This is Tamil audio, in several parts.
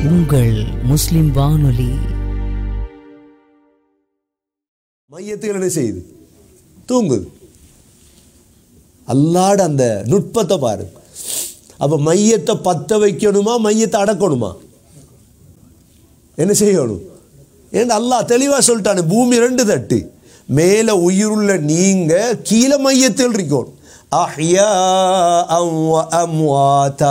உங்கள் முஸ்லிம் வானொலி மையத்துகள் என்ன செய்யுது தூங்குது அல்லாட அந்த நுட்பத்தை பாரு அப்போ மையத்தை பற்ற வைக்கணுமா மையத்தை அடக்கணுமா என்ன செய்யணும் ஏன்னா அல்லாஹ் தெளிவாக சொல்லிட்டானே பூமி ரெண்டு தட்டு மேலே உயிருள்ள நீங்க கீழே மையத்தில் இருக்கணும் அஹ்யா அம்வாதா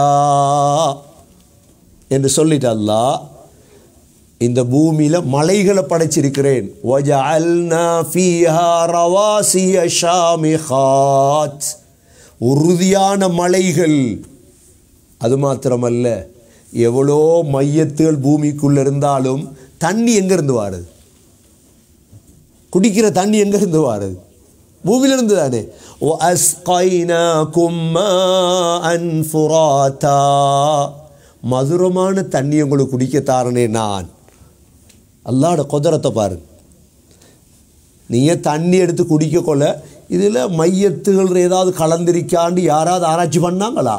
என்று சொல்லிட்டு அல்லாஹ் இந்த பூமியில மலைகளை படைச்சிருக்கிறேன் وَجَعَلْنَا فِيهَا رَوَاسِيَ شَامِخَاتٍ உறுதியான மலைகள் அது மாத்திரமல்ல எவ்வளோ மையத்துகள் பூமிக்குள்ள இருந்தாலும் தண்ணி எங்கிருந்து வாருது குடிக்கிற தண்ணி எங்கிருந்து வாருது பூமியிலிருந்து தானே وَأَسْقَيْنَاكُم مَّاءً فُرَاتًا மதுரமான தண்ணி உங்களுக்கு குடிக்க தாரனே நான் அல்லாட குதிரத்தை பாரு நீங்கள் தண்ணி எடுத்து குடிக்க கொள்ள இதில் மையத்துகள் ஏதாவது கலந்திருக்காண்டு யாராவது ஆராய்ச்சி பண்ணாங்களா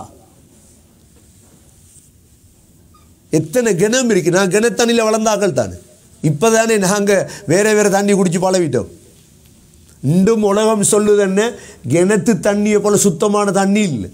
எத்தனை கிணம் இருக்கு நான் கிணத்தண்ணியில் வளர்ந்தாக்கள் தானே இப்போ தானே நாங்கள் வேற வேற தண்ணி குடிச்சு பழவிட்டோம் இன்றும் உலகம் சொல்லுது என்ன கிணத்து தண்ணியை போல சுத்தமான தண்ணி இல்லை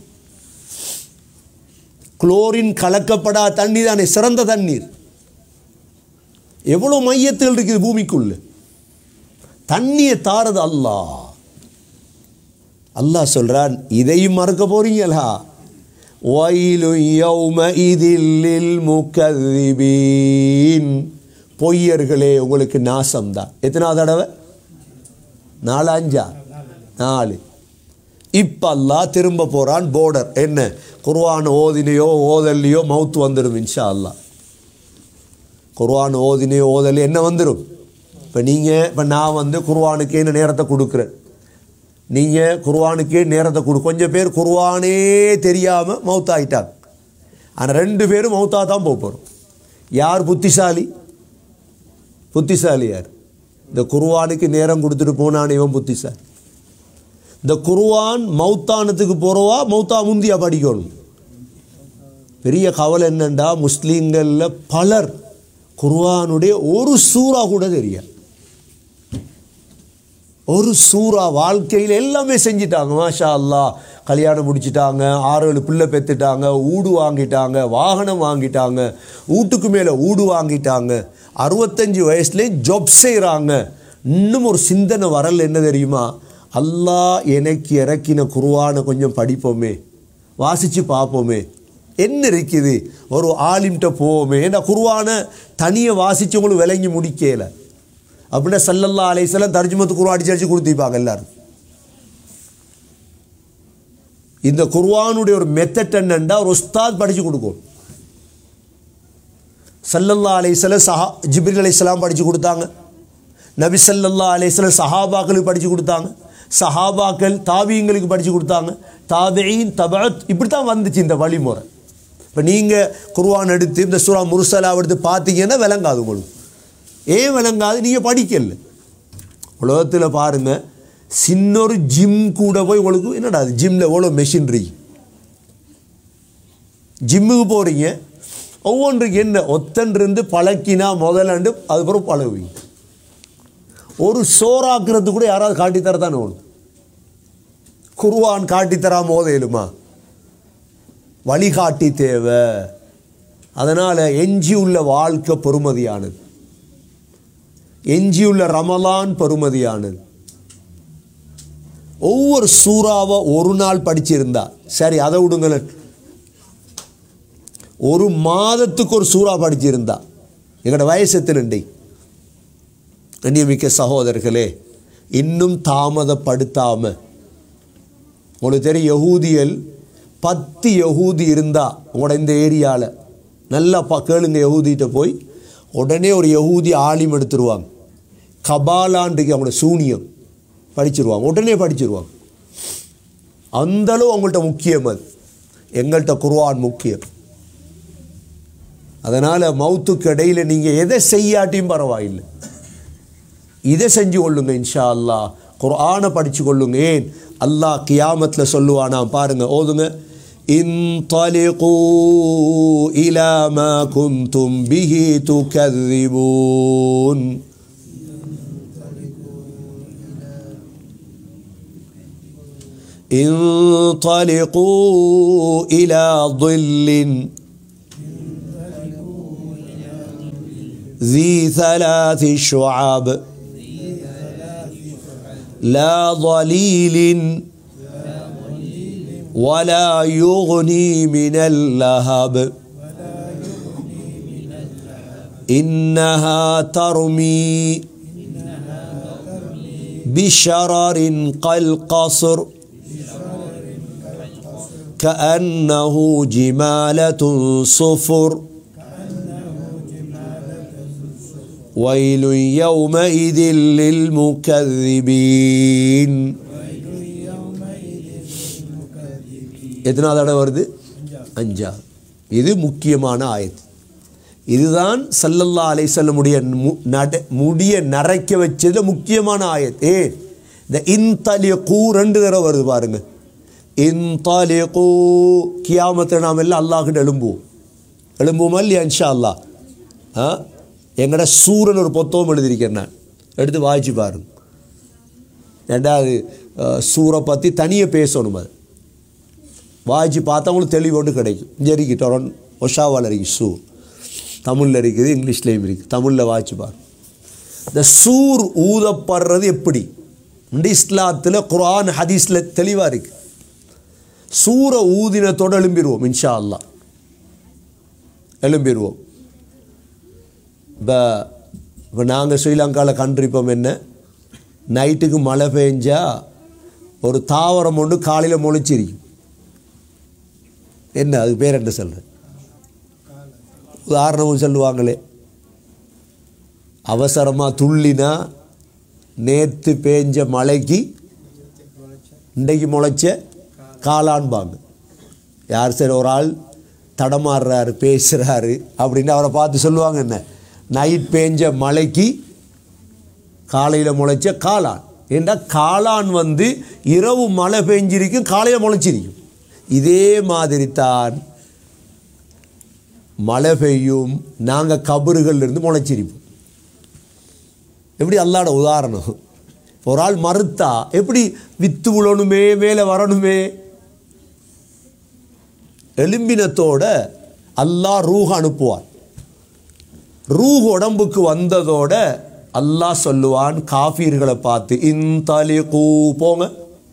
குளோரின் கலக்கப்படாத தண்ணி தானே சிறந்த தண்ணீர் எவ்வளோ மையத்தில் இருக்குது பூமிக்குள்ள தண்ணியை தாரது அல்லாஹ் அல்லாஹ் சொல்றான் இதையும் மறக்க போறீங்களா வயலு யௌமஇதில் முக்கதிபீன் பொய்யர்களே உங்களுக்கு நாசம்தான் எத்தனாவது தடவை நாலு அஞ்சா நாலு இப்போ அல்லாஹ் திரும்ப போகிறான் போர்டர் என்ன குர்ஆன் ஓதினையோ ஓதல்லையோ மவுத்து வந்துடும் இன்ஷா அல்லாஹ் குர்ஆன் ஓதினையோ ஓதலையோ என்ன வந்துடும் இப்போ நீங்கள் இப்போ நான் வந்து குர்ஆனுக்கே என்ன நேரத்தை கொடுக்குறேன் நீங்கள் குர்ஆனுக்கே நேரத்தை கொடு கொஞ்சம் பேர் குர்ஆனே தெரியாமல் மவுத்தாயிட்டாங்க ஆனால் ரெண்டு பேரும் மவுத்தாக தான் போக போகிறோம் யார் புத்திசாலி புத்திசாலி யார் இந்த குர்ஆனுக்கு நேரம் கொடுத்துட்டு போனான் இவன் புத்திசாலி இந்த குர்ஆன் மௌத்தானத்துக்கு போகிறவா மௌத்தா முந்தியா படிக்கணும் பெரிய கவலை என்னண்டா முஸ்லீம்களில் பலர் குர்ஆனுடைய ஒரு சூறா கூட தெரியாது ஒரு சூறா வாழ்க்கையில் எல்லாமே செஞ்சிட்டாங்க மாஷா அல்லாஹ் கல்யாணம் முடிச்சிட்டாங்க ஆறு ஏழு பிள்ளை பெற்றுட்டாங்க ஊடு வாங்கிட்டாங்க வாகனம் வாங்கிட்டாங்க வீட்டுக்கு மேலே ஊடு வாங்கிட்டாங்க அறுபத்தஞ்சு வயசுலேயும் ஜாப் செய்கிறாங்க இன்னும் ஒரு சிந்தனை வரல என்ன தெரியுமா அல்லாஹ் எனக்கு இறக்கின குருவானை கொஞ்சம் படிப்போமே வாசித்து பார்ப்போமே என்ன இருக்குது ஒரு ஆலிம்கிட்ட போவோமே ஏன்னா குருவானை தனியை வாசிச்சவங்களும் விளங்கி முடிக்கலை அப்படின்னா சல்லல்லா அலைசல்லாம் தர்ஜுமத்து குருவா அடிச்சு அடிச்சு கொடுத்திருப்பாங்க எல்லாரும் இந்த குர்ஆனுடைய ஒரு மெத்தட் என்னண்டா ஒரு உஸ்தாத் படித்து கொடுக்கும் சல்லல்லா அலைசல்லம் சஹா ஜிப்ரில் அலைஹிஸ்ஸலாம் படித்து கொடுத்தாங்க நபி சல்லல்லா அலைஹிஸ்ஸலாம் சஹாபாக்களுக்கு படித்து கொடுத்தாங்க சஹாபாக்கள் தாபியங்களுக்கு படித்து கொடுத்தாங்க தாபியின் தபத் இப்படி தான் வந்துச்சு இந்த வழிமுறை இப்போ நீங்கள் குர்ஆன் எடுத்து இந்த சூரா முருசலா எடுத்து பார்த்தீங்கன்னா விளங்காது உங்களுக்கு ஏன் விளங்காது நீங்கள் படிக்கல உலகத்தில் பாருங்கள் சின்னொரு ஜிம் கூட போய் உங்களுக்கு என்னடா அது ஜிம்மில் எவ்வளோ மெஷின்ரி ஜிம்முக்கு போகிறீங்க ஒவ்வொன்றுக்கு என்ன ஒத்தன்றிருந்து பழக்கினா முதலாண்டு அதுக்கப்புறம் பழகுவீங்க ஒரு சோறாக்குறது கூட யாராவது காட்டித்தர தானே ஒன்று குருவான் காட்டித்தராம ஓதையிலுமா வழிகாட்டி தேவை அதனால் எஞ்சியுள்ள வாழ்க்கை பெறுமதியானது எஞ்சியுள்ள ரமலான் பெறுமதியானது ஒவ்வொரு சூறாவை ஒரு நாள் படிச்சிருந்தா சரி அதை விடுங்களேன் ஒரு மாதத்துக்கு ஒரு சூறா படிச்சிருந்தா எங்களோட வயசு எத்தனை கண்ணியமிக்க சகோதரர்களே இன்னும் தாமதப்படுத்தாமல் உங்களுக்கு தெரியும் யகூதியல் பத்து யகூதி இருந்தா உங்களோட இந்த ஏரியாவில் நல்லா பா கேளுங்க யகூதிகிட்ட போய் உடனே ஒரு யகூதி ஆலிம் எடுத்துருவாங்க கபாலான்றைக்கு அவங்களோட சூனியம் படிச்சிருவாங்க உடனே படிச்சிருவாங்க அந்தளவு அவங்கள்ட்ட முக்கியம் அது எங்கள்கிட்ட குர்ஆன் முக்கியம் அதனால் மவுத்துக்கு இடையில் நீங்கள் எதை செய்யாட்டியும் பரவாயில்லை இதை செஞ்சு கொள்ளுங்க இன்ஷா அல்லாஹ் குர்ஆனை படித்து கொள்ளுங்க ஏன் அல்லாஹ் கியாமத்தில் சொல்லுவானா பாருங்க ஓதுங்க انطلقوا إلى ما كنتم به تكذبون انطلقوا إلى ظل ذي ثلاث شعب لا ظليل ولا يغني من اللهب إنها ترمي بشرر كالقصر كأنه جمالة صفر ويل يومئذ للمكذبين எத்தனாவது தடவை வருது அஞ்சா இது முக்கியமான ஆயத்து இதுதான் சல்லல்லா அலைசல்லமுடைய மு- நட முடிய நரைக்க வச்சதுல முக்கியமான ஆயத் ஏ இந்த இன்தலியக்கூ ரெண்டு தடவை வருது பாருங்க இன்தலியக்கூ கியாமத்தை நாம் எல்லாம் அல்லாஹ்கிட்ட எழும்புவோம் எழும்புவோமா இல்லையா இன்ஷா அல்லாஹ் ஆ எங்கட சூரன் ஒரு புத்தகம் எழுதியிருக்கேன் நான் எடுத்து வாய்ச்சி பாருங்க ரெண்டாவது அஹ், சூரை பற்றி தனியாக பேசணும் அது வாய்ச்சி பார்த்தா உங்களுக்கு தெளிவு ஒன்று கிடைக்கும் இங்கே இருக்கு டொரன் ஒஷாவால் இருக்கு சூர் தமிழில் இருக்குது இங்கிலீஷ்லேயும் இருக்குது தமிழில் வாய்ச்சி பாரு இந்த சூர் ஊதப்படுறது எப்படி இந்த இஸ்லாத்தில் குர்ஆன் ஹதீஸில் தெளிவாக இருக்கு சூரை ஊதினத்தோடு எழும்பிடுவோம் இன்ஷா அல்லாஹ் எழும்பிடுவோம் இப்போ இப்போ நாங்கள் ஸ்ரீலங்காவில் கண்டிருப்போம் என்ன நைட்டுக்கு மழை பெஞ்சா ஒரு தாவரம் ஒன்று காலையில் முளைச்சிருக்கும் என்ன அது பேர் என்ன சொல்கிறேன் உதாரணமும் சொல்லுவாங்களே அவசரமாக துள்ளினா நேற்று பேஞ்ச மழைக்கு இன்றைக்கு முளைச்ச காளான்பாங்க யார் சரி ஒரு ஆள் தடமாறுறாரு பேசுகிறாரு அப்படின்னு அவரை பார்த்து சொல்லுவாங்க என்ன நைட் பேஞ்ச மழைக்கு காலையில் முளைச்ச காளான் ஏண்டா காளான் வந்து இரவு மழை பெஞ்சிருக்கும் காலையில் முளைச்சிருக்கும் இதே மாதிரி தான் மழை பெய்யும் நாங்கள் கபறுகள்ல இருந்து முளைச்சிருப்போம் எப்படி அல்லாட உதாரணம் ஒரு ஆள் மறுத்தா எப்படி வித்து விழணுமே மேலே வரணுமே எலும்பினத்தோட அல்லாஹ் ரூஹ அனுப்புவான் ரூஹ் உடம்புக்கு வந்ததோட அல்லாஹ் சொல்லுவான் காஃபீர்களை பார்த்து இந்தலி கூ போங்க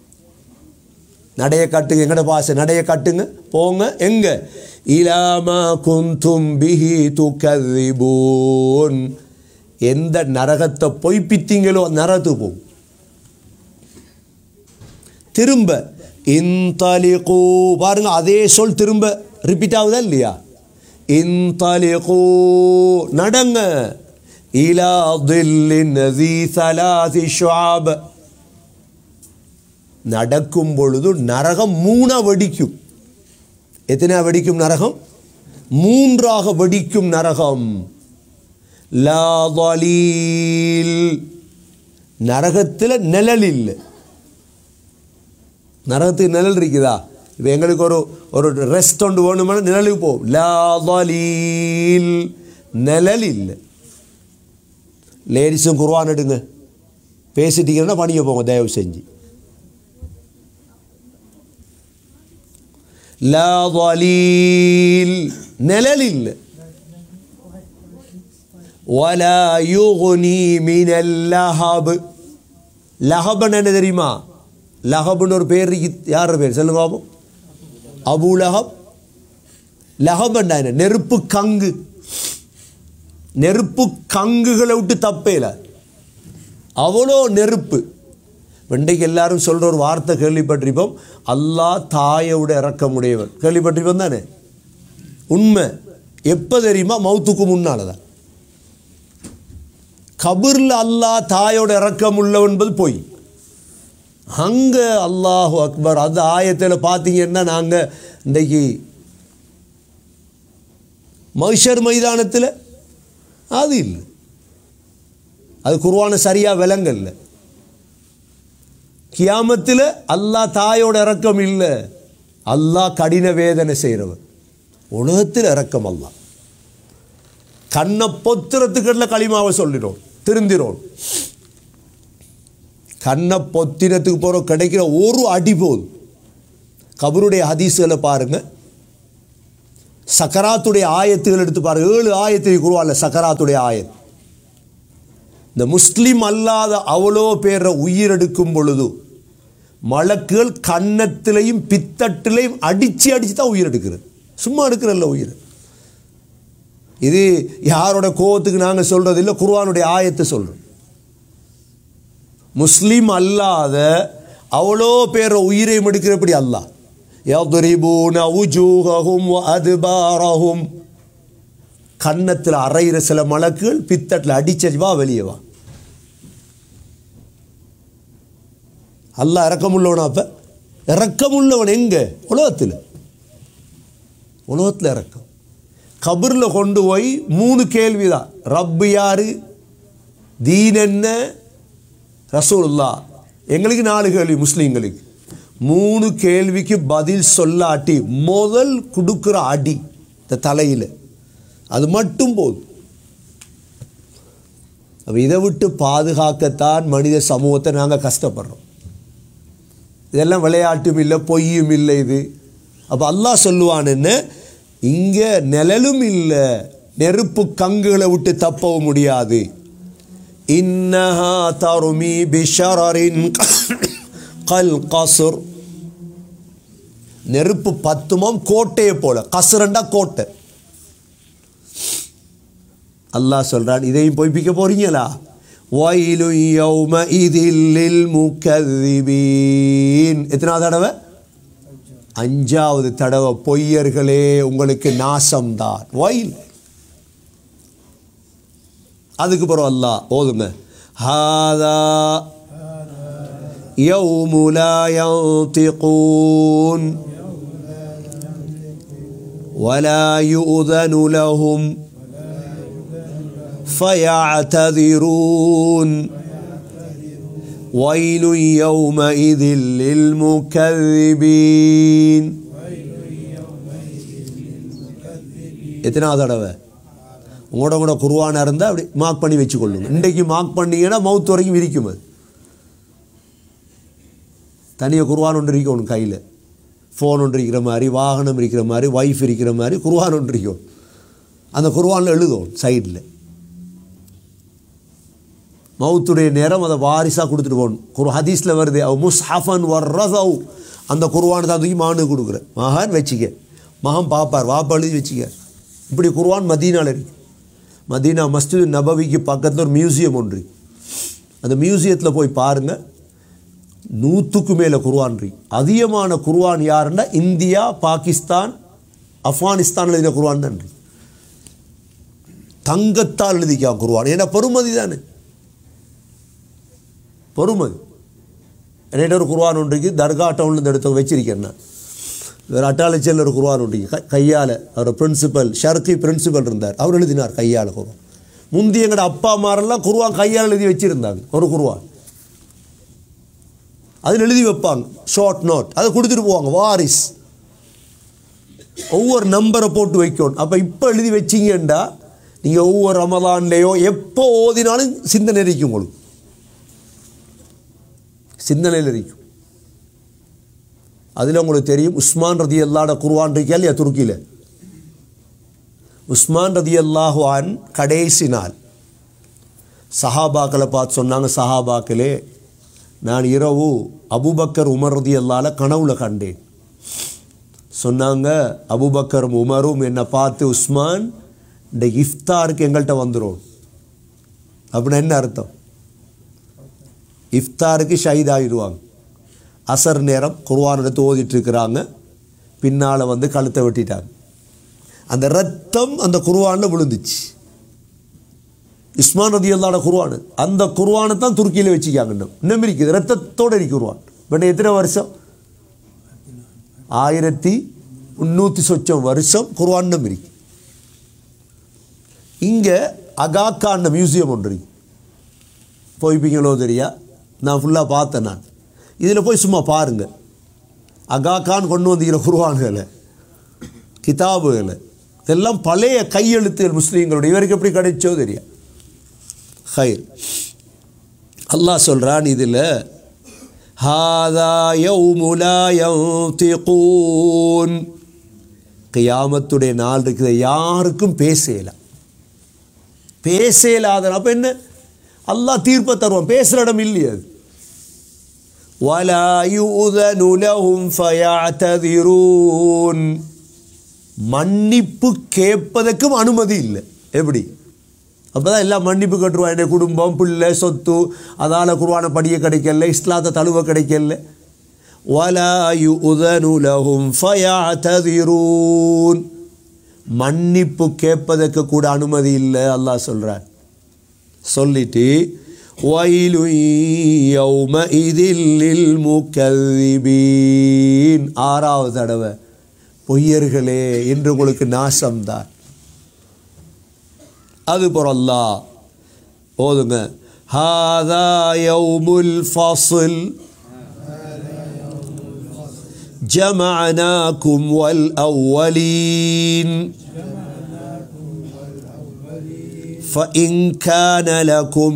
நடைய காட்டுங்க எங்கட பாச நடைய காட்டுங்க போங்க எங்க இலாமா குந்தும் பிஹி துகதிபூன் எந்த நரகத்தை பொய்ப்பித்தீங்களோ அந்த நரகத்துக்கு போகும் திரும்ப இந்தலிகூ பாருங்க அதே சொல் திரும்ப ரிப்பீட் ஆகுதா இல்லையா இந்தலிகூ நடங்க இலா தில்லின் ذي ثلاث شعاب நடக்கும் பொழுது நரகம் மூணா வெடிக்கும் எத்தனை வெடிக்கும் நரகம் மூன்றாக வெடிக்கும் நரகம் லா ضليل நரகத்தில் நிழல் இல்லை நரகத்துக்கு நிழல் இருக்குதா இப்போ எங்களுக்கு ஒரு ஒரு ரெஸ்ட் ஒன்று வேணுமானா நிழலுக்கு போகும் லா ضليل நிழல் இல்லை லேடிஸும் குர்வான் எடுங்க பேசிட்டீங்கன்னா பணிய போங்க தயவு செஞ்சு லா ضليل நிழல் இல்லை ولا يغني من اللهب லஹபன் என்ன தெரியுமா லஹப்னு ஒரு பேர் இருக்கு. யார் பேர் சொல்லுங்க பாப்போம் அபு லஹப் லஹபன் என்ன நெருப்பு கங்கு நெருப்பு கங்குகளை விட்டு தப்பேல அவ்வளோ நெருப்பு இன்றைக்கு எல்லாரும் சொல்கிற ஒரு வார்த்தை கேள்விப்பட்டிருப்போம் அல்லாஹ் தாயோட இறக்கமுடையவன் கேள்விப்பட்டிருப்போம் தானே உண்மை எப்போ தெரியுமா மௌத்துக்கு முன்னால தான் கபூரில் அல்லாஹ் தாயோட இறக்கம் உள்ளவன் என்பது பொய் அங்கே அல்லாஹு அக்பர் அந்த ஆயத்தில் பார்த்தீங்கன்னா நாங்கள் இன்றைக்கு மகிஷர் மைதானத்தில் அது இல்லை அது குர்வான சரியாக விளங்கல்ல கியாமத்தில் அல்லாஹ் தாயோட இறக்கம் இல்லை அல்லாஹ் கடின வேதனை செய்கிறவர் உலகத்தில் இறக்கம் அல்லாஹ் கண்ணை பொத்துறதுக்குள்ள களிமாவை சொல்லிடும் திருந்திரோம் கண்ணை பொத்திரத்துக்கு போகிற கிடைக்கிற ஒரு அடி போதும் கபருடைய ஹதீஸுகளை பாருங்க சக்கராத்துடைய ஆயத்துகள் எடுத்து பாருங்க ஏழு ஆயத்தை குருவால சக்கராத்துடைய ஆயத் இந்த முஸ்லிம் அல்லாத அவ்வளோ பேரை உயிரெடுக்கும் பொழுது மலக்குகள் கன்னத்திலையும் பித்தட்டிலையும் அடித்து அடித்து தான் உயிர் எடுக்கிறது சும்மா எடுக்கிறல்ல உயிர் இது யாரோட கோவத்துக்கு நாங்கள் சொல்றது இல்லை குர்ஆனுடைய ஆயத்தை சொல்கிறோம் முஸ்லீம் அல்லாத அவ்வளோ பேர் உயிரையும் எடுக்கிறபடி அல்லாஹ் يضربون وجوههم وأدبارهم கன்னத்தில் அரைகிற சில மலக்குகள் பித்தட்டில் அடிச்சடி வா வெளியே வா அல்லாஹ் இறக்கமுள்ளவனா அப்ப இறக்கமுள்ளவன் எங்க உலகத்தில் உலகத்தில் இறக்கம் கபரில் கொண்டு போய் மூணு கேள்வி தான் ரப்பு யாரு தீன் என்ன ரசூலுல்லா எங்களுக்கு நாலு கேள்வி முஸ்லீம்களுக்கு மூணு கேள்விக்கு பதில் சொல்லாட்டி முதல் கொடுக்குற அடி இந்த தலையில் அது மட்டும் போதும் அப்ப இதை விட்டு பாதுகாக்கத்தான் மனித சமூகத்தை நாங்கள் கஷ்டப்படுறோம் இதெல்லாம் விளையாட்டும் இல்லை பொய்யும் இல்லை இது அப்போ அல்லாஹ் சொல்லுவான் என்ன இங்கே நிழலும் இல்லை நெருப்பு கங்குகளை விட்டு தப்பவும் முடியாது இன்னஹா தருமி பிஷரின் கல் கசுர் நெருப்பு பத்துமாம் கோட்டையை போல கசுரண்டா கோட்டை அல்லாஹ் சொல்றான் இதையும் பொய்ப்பிக்க போறீங்களா வயலு யௌம இதில் முக்கதிபீன் எத்தனாவது தடவை அஞ்சாவது தடவை பொய்யர்களே உங்களுக்கு நாசம்தான் வயல் அதுக்கு பிறகு அல்லாஹ் ஓதுங்க ஹாதா يوم لا ينطقون ولا يؤذن لهم فيعتذرون ويل يومئذ للمكذبين எத்தனாவது தடவை உங்களோட கூட குருவானா இருந்தால் அப்படி மார்க் பண்ணி வச்சுக்கொள்ளுங்க இன்றைக்கு மார்க் பண்ணீங்கன்னா மவுத் வரைக்கும் விரிக்கும் அது தனியாக குருவான் ஒன்று இருக்கும் ஒன்று கையில் ஃபோன் ஒன்று இருக்கிற மாதிரி வாகனம் இருக்கிற மாதிரி ஒய்ஃப் இருக்கிற மாதிரி குருவான் ஒன்று இருக்கும் அந்த குருவானில் எழுதும் சைடில் மவுத்துடைய நேரம் அதை வாரிசாக கொடுத்துட்டு போகணும் குரு ஹதீஸில் வருது அவ் முஸ்ஹஃபன் வர்றதவ் அந்த குருவான் தான் தூக்கி மகனுக்கு கொடுக்குறேன் மகன் வச்சுக்க மகன் பார்ப்பார் வாப்பா எழுதி வச்சுக்க இப்படி குருவான் மதீனாவில் இருக்கு மதீனா மஸ்ஜித் நபவிக்கு பக்கத்தில் ஒரு மியூசியம் ஒன்று இருக்கு. அந்த மியூசியத்தில் போய் பாருங்கள் நூற்றுக்கு மேலே குர்ஆன் இருக்கு அதிகமான குர்ஆன் யாருன்னா இந்தியா பாகிஸ்தான் ஆப்கானிஸ்தான் எழுதின குர்ஆன் தான் இருக்கு தங்கத்தால் எழுதிக்கா குர்ஆன் ஏன்னா பெருமதி தானே பொறுமதி என்கிட்ட ஒரு குர்ஆன் ஒன்று இருக்கு தர்கா டவுன்லேருந்து எடுத்து வச்சிருக்கேன் நான் வேறு அட்டாளச்சியில் ஒரு குர்ஆன் ஒன்று இருக்கு. கை கையால் அவர் பிரின்சிபல் ஷர்கி பிரின்சிபல் இருந்தார் அவர் எழுதினார் கையால் குர்ஆன் முந்தி எங்களோட அப்பா அம்மாரெல்லாம் குர்ஆன் கையால் எழுதி வச்சிருந்தாங்க ஒரு குர்ஆன் அதில் எழுதி வைப்பாங்க ஷார்ட் நோட் அதை கொடுத்துட்டு போவாங்க வாரிஸ் ஒவ்வொரு நம்பரை போட்டு வைக்கணும் அப்போ இப்போ எழுதி வச்சிங்கண்டா நீங்கள் ஒவ்வொரு ரமதான்லேயோ எப்போ ஓதினாலும் சிந்தனை இருக்கும் உங்களுக்கு சிந்தனையில் இருக்கும் அதில் உங்களுக்கு தெரியும் உஸ்மான் ரதி அல்லாட குர்வான் இருக்கா இல்லையா துருக்கியில் உஸ்மான் ரதி அல்லாஹுவான் கடைசி நாள் சஹாபாக்களை பார்த்து சொன்னாங்க சஹாபாக்களே நான் இரவு அபுபக்கர் உமர் ரதி அல்லால கனவுல கண்டேன் சொன்னாங்க அபுபக்கரும் உமரும் என்னை பார்த்து உஸ்மான் இந்த இஃப்தாருக்கு எங்கள்கிட்ட வந்துடும் அப்படின்னா என்ன அர்த்தம் இஃப்தாருக்கு ஷஹீத் ஆகிடுவாங்க அசர் நேரம் குர்ஆன் எடுத்து ஓதிட்டு இருக்கிறாங்க பின்னால் வந்து கழுத்தை வெட்டிட்டாங்க அந்த ரத்தம் அந்த குர்ஆனில் விழுந்துச்சு இஸ்மான் ரதி அல்லாட குர்ஆன் அந்த குர்ஆனை தான் துருக்கியில் வச்சுக்காங்க இன்னும் இன்னும் இருக்குது ரத்தத்தோடு இருக்கு குர்ஆன் இப்போ எத்தனை வருஷம் ஆயிரத்தி முந்நூற்றி சொச்சம் வருஷம் குர்ஆன் இன்னும் இருக்கு இங்கே அகாக்காண்ட மியூசியம் ஒன்று இருக்கு போய்ப்பீங்களோ தெரியா நான் ஃபுல்லாக பார்த்தேன் நான் இதில் போய் சும்மா பாருங்கள் அகாக்கான் கொண்டு வந்திருக்கிற குருவான்களை கிதாபுகளை இதெல்லாம் பழைய கையெழுத்துகள் முஸ்லீம்களுடைய இவருக்கு எப்படி கிடைச்சோ தெரியும் ஹைர் அல்லாஹ் சொல்கிறான் இதில் ஹாதா யௌமுலாயூன் கியாமத்துடைய நாள் இருக்குது யாருக்கும் பேசலாம் பேசலாத அப்போ என்ன அல்லாஹ் தீர்ப்பை தருவான் பேசுகிற இடம் இல்லையே அது ولا يؤذن لهم فيعتذرون மன்னிப்பு கேட்பதற்கும் அனுமதி இல்லை எப்படி அப்பதான் எல்லாம் மன்னிப்பு கட்டுருவான் என் குடும்பம் பிள்ளை சொத்து அதால் குருவான படிய கிடைக்கல இஸ்லாத்தை தழுவ கிடைக்கல ولا يؤذن لهم فيعتذرون மன்னிப்பு கேட்பதற்கு கூட அனுமதி இல்லை அல்லாஹ் சொல்றார் சொல்லிட்டு وَيْلٌ يَوْمَئِذٍ لِلْمُكَذِّبِينَ ஆறாவது தடவை பொய்யர்களே இன்று உங்களுக்கு நாசம்தான் அது பொறல்லா போதுங்க ஹாதா யௌமுல் ஃபாசில் جمعناكم والأولين فإن كان لكم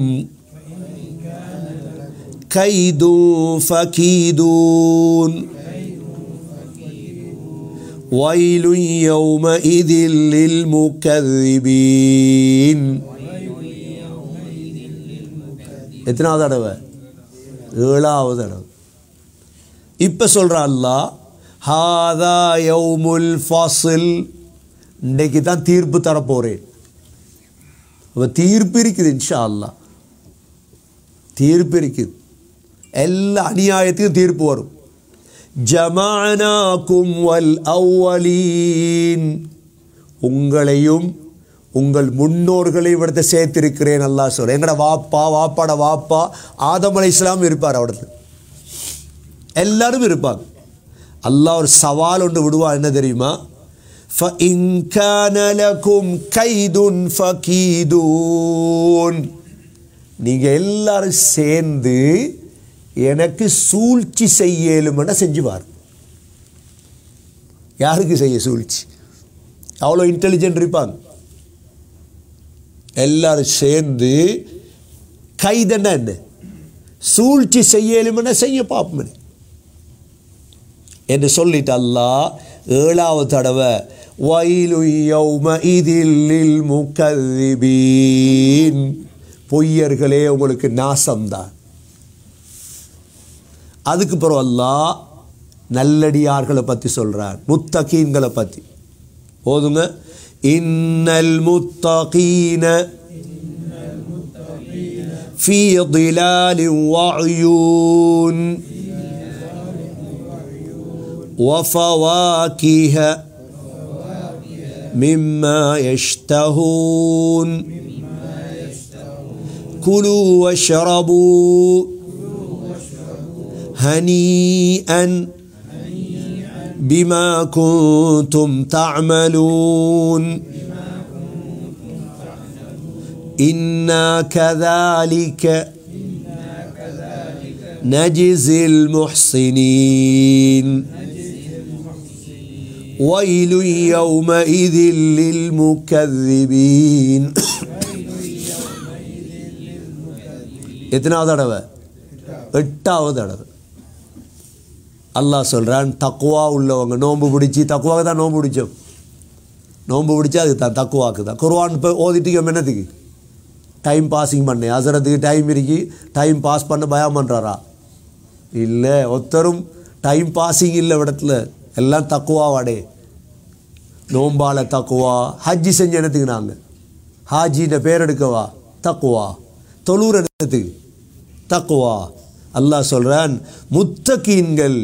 كيد فكيدون ويل يومئذ للمكذبين எத்தனாவது தடவை ஏழாவது தடவை இப்போ சொல்கிற அல்லாஹ் ஹாதா யௌமுல் ஃபாசில் இன்னைக்கு தான் தீர்ப்பு தரப்போகிறேன் அப்போ தீர்ப்பு இருக்குது இன்ஷா அல்லாஹ் தீர்ப்பு இருக்குது எல்லா அநியாயத்துக்கும் தீர்ப்பு வரும் ஜமானாக்கும் வல் அவ்வலீன் உங்களையும் உங்கள் முன்னோர்களை இவிடத்தை சேர்த்திருக்கிறேன் அல்லாஹ் சொல்ல எங்கட வாப்பா வாப்பாட வாப்பா ஆதம் அலை இஸ்லாம் இருப்பார் அவடத்தில் எல்லாரும் இருப்பாங்க அல்லாஹ் ஒரு சவால் ஒன்று விடுவான் என்ன தெரியுமா فَإِن كَانَ لَكُمْ كَيْدٌ فَكِيدُونَ நீங்கள் எல்லாரும் சேர்ந்து எனக்கு சூழ்ச்சி செய்யலுமென செஞ்சுவார் யாருக்கு செய்ய சூழ்ச்சி அவ்வளோ இன்டெலிஜென்ட் இருப்பாங்க எல்லாரும் சேர்ந்து கைதன்னா என்ன சூழ்ச்சி செய்யலுமென செய்ய பார்ப்போம் என்று சொல்லிட்டு அல்லாஹ் ஏழாவது தடவை வயலு யௌம இதில் முக்கதிபீன் பொய்யர்களே உங்களுக்கு நாசம்தான் அதுக்கு பிறகு அல்லாஹ் நல்லடியார்களை பற்றி சொல்கிறார் முத்தகீன்களை பற்றி போதுங்க இன்னல் முத்தகீன في ظلال وعيون وفواكه مما يشتهون كلوا واشربوا هنيئا بما كنتم تعملون إنا كذلك نجزي المحسنين ويل يومئذ للمكذبين எத்தனாவது தடவை எட்டாவது தடவை அல்லாஹ் சொல்கிறான் தக்குவா உள்ளவங்க நோன்பு பிடிச்சி தக்குவாக்கு தான் நோன்பு பிடிச்சோம் நோன்பு பிடிச்சா அதுக்கு தான் தக்குவாக்கு தான் குர்வான் இப்போ ஓதிட்டு என்னத்துக்கு டைம் பாஸிங் பண்ண அசரத்துக்கு டைம் இருக்கி டைம் பாஸ் பண்ண பயம் பண்ணுறாரா இல்லை ஒருத்தரும் டைம் பாஸிங் இல்லை இடத்துல எல்லாம் தக்குவாவாடே நோம்பால தக்குவா ஹஜ்ஜி செஞ்ச இடத்துக்கு நாங்கள் ஹாஜின்ற பேர் எடுக்கவா தக்குவா தொழூர் இடத்துக்கு தக்குவா அல்லாஹ் சொல்கிறான் முத்தகீன்கள்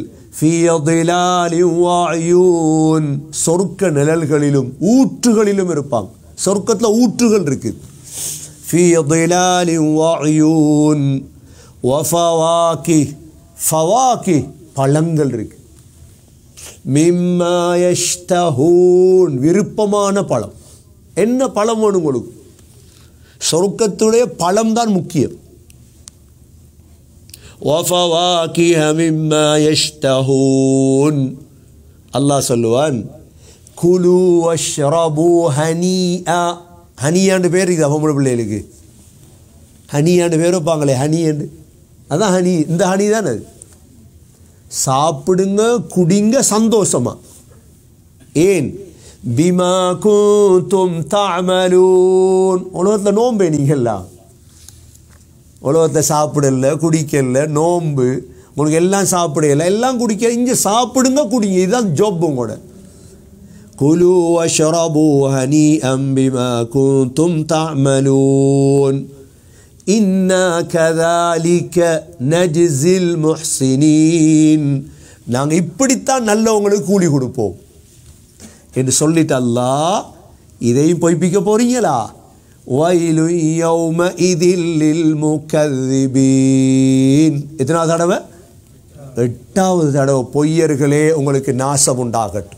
சொர்க்க நிழல்களிலும் ஊற்றுகளிலும் இருப்பாங்க சொர்க்கத்தில் ஊற்றுகள் இருக்குது في ظلال وعيون وفواكه فواكه பழங்கள் இருக்கு மிம்மா யஷ்தஹூன் விருப்பமான பழம் என்ன பழம் வேணும் உங்களுக்கு சொர்க்கத்துடைய பழம் தான் முக்கியம் وفواكه مما يشتهون அல்லாஹ் சொல்லுவான் குலு வஷ்ரபு ஹனியா ஹனியாண்டு பேர் இது பொம்பளை பிள்ளைகளுக்கு ஹனியாண்டு பேர் வைப்பாங்களே ஹனியாண்டு அதான் ஹனி இந்த ஹனி தானே அது சாப்பிடுங்க குடிங்க சந்தோஷமா ஏன் பிமா கூத்தும் தாமலூன் உலகத்தில் நோம்பே நீங்கள்லாம் உலகத்தை சாப்பிடல குடிக்கல நோம்பு உங்களுக்கு எல்லாம் சாப்பிடல எல்லாம் குடிக்க இங்கே சாப்பிடுங்க குடிங்க இதுதான் ஜோப் உங்களோட குலு வஷ்ரபு ஹனி அம்பிமா குந்தும் தாமலூன் இன்னா கதாலிக்க நஜிசில் முஹ்சினீன் நாங்கள் இப்படித்தான் நல்லவங்களுக்கு கூலி கொடுப்போம் என்று சொல்லிட்டு அல்லாஹ் இதையும் பொய்ப்பிக்க போறீங்களா வயலு யௌம இதில் முக்கதிபீன் எத்தனாவது தடவை எட்டாவது தடவை பொய்யர்களே உங்களுக்கு நாசம் உண்டாகட்டும்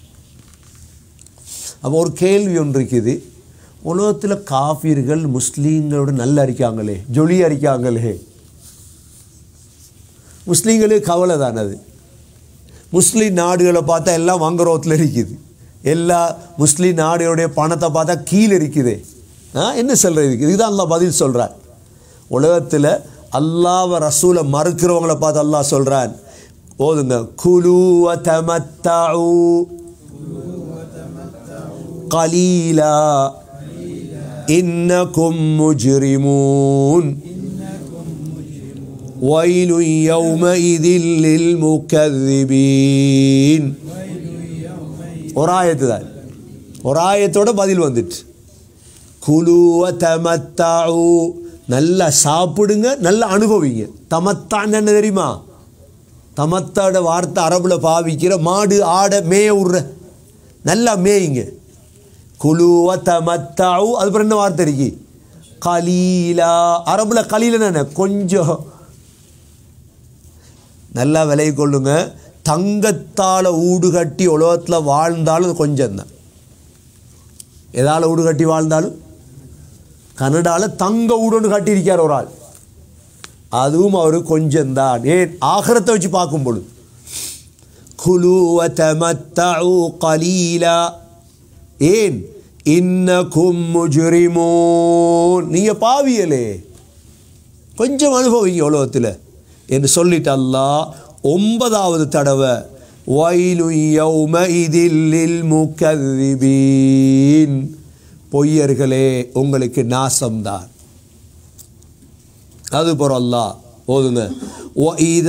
அப்போ ஒரு கேள்வி ஒன்று இருக்குது உலகத்தில் காஃபிர்கள் முஸ்லீம்களோட நல்லா இருக்காங்களே ஜொலி அரிக்காங்களே முஸ்லீம்களுக்கு கவலை தானே அது முஸ்லீம் நாடுகளை பார்த்தா எல்லாம் வங்குரோத்தில் இருக்குது எல்லா முஸ்லீம் நாடுகளுடைய பணத்தை பார்த்தா கீழே இருக்குது ஆ என்ன சொல்கிறது இதுதான் அல்லாஹ் பதில் சொல்கிறார் உலகத்தில் அல்லாஹ் ரசூலை மறுக்கிறவங்கள பார்த்து அல்லாஹ் சொல்கிறான் ஓதுங்க குலு தமத்தாவு கலீலா இன்னக்கும் முஜ்ரிமூன் ويل يومئذ للمكذبين ஒரு ஆயத்து தான் ஒரு ஆயத்தோட பதில் வந்துட்டு குலுவ தமத்தாவு நல்லா சாப்பிடுங்க நல்லா அனுபவிங்க தமத்தான் என்ன தெரியுமா தமத்தாட வார்த்தை அரபில் பாவிக்கிற மாடு ஆடை மேய விட்ற நல்லா மேயுங்க குலுவ தமத்தாவு அதுக்கப்புறம் என்ன வார்த்தை இருக்கு கலீலா அரபில் கலீலன்னு என்ன கொஞ்சம் நல்லா விலை கொள்ளுங்க தங்கத்தால் ஊடு கட்டி உலகத்தில் வாழ்ந்தாலும் அது கொஞ்சம் தான் எதால் ஊடு கட்டி வாழ்ந்தாலும் கனடாவில் தங்க ஊடுன்னு கட்டியிருக்கார் ஒரு ஆள் அதுவும் அவர் கொஞ்சம் தான் ஏன் ஆகரத்தை வச்சு பார்க்கும் பொழுது குலு வதமத்தஉ கலீலா ஏன் இன்னக்கும் முஜ்ரிமூன் நீங்க பாவியலே கொஞ்சம் அனுபவிங்க உலகத்தில் என்று சொல்லிட்டு அல்லாஹ் ஒன்பதாவது தடவை வயலு யௌம இதில் முக்கதிபீன் பொய்யர்களே உங்களுக்கு நாசம்தான் அது போற அல்லாஹ் ஓதுங்க